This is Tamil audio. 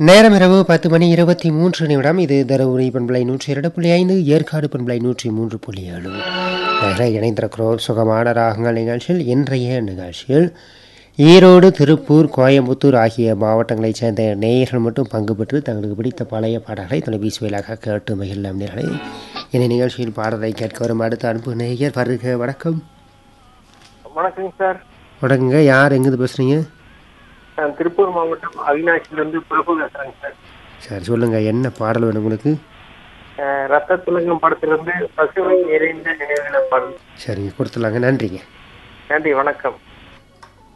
நேரம் இரவு பத்து மணி இருபத்தி மூன்று நிமிடம் இது தருமபுரி பண்பலை நூற்றி இரண்டு புள்ளி ஐந்து ஏற்காடு பண்பலை நூற்றி மூன்று புள்ளி ஏழு நேர இணைந்திருக்கிறோம் சுகமான ராகங்கள் நிகழ்ச்சியில் இன்றைய நிகழ்ச்சியில் ஈரோடு திருப்பூர் கோயம்புத்தூர் ஆகிய மாவட்டங்களைச் சேர்ந்த நேயர்கள் மட்டும் பங்கு பெற்று தங்களுக்கு பிடித்த பழைய பாடல்களை தொலைபேசி வாயிலாக கேட்டு மகிழலாம் நேர்களை இந்த நிகழ்ச்சியில் பாடலை கேட்க வரும் அடுத்த அன்பு நேயர் வருக வணக்கம் வணக்கங்க சார் வணக்கங்க யார் எங்கேருந்து பேசுகிறீங்க நான் திருப்பூர் மாவட்டம் அவினாசிலிருந்து பிரபு பேசுறேங்க சார் சரி சொல்லுங்கள் என்ன பாடல் வேணும் உங்களுக்கு அஹ் ரத்த துலங்கம் படத்திலிருந்து பசுமை நிறைந்த நினைவுகளை பாடல் சரிங்க கொடுத்துலாங்க நன்றிங்க நன்றி வணக்கம்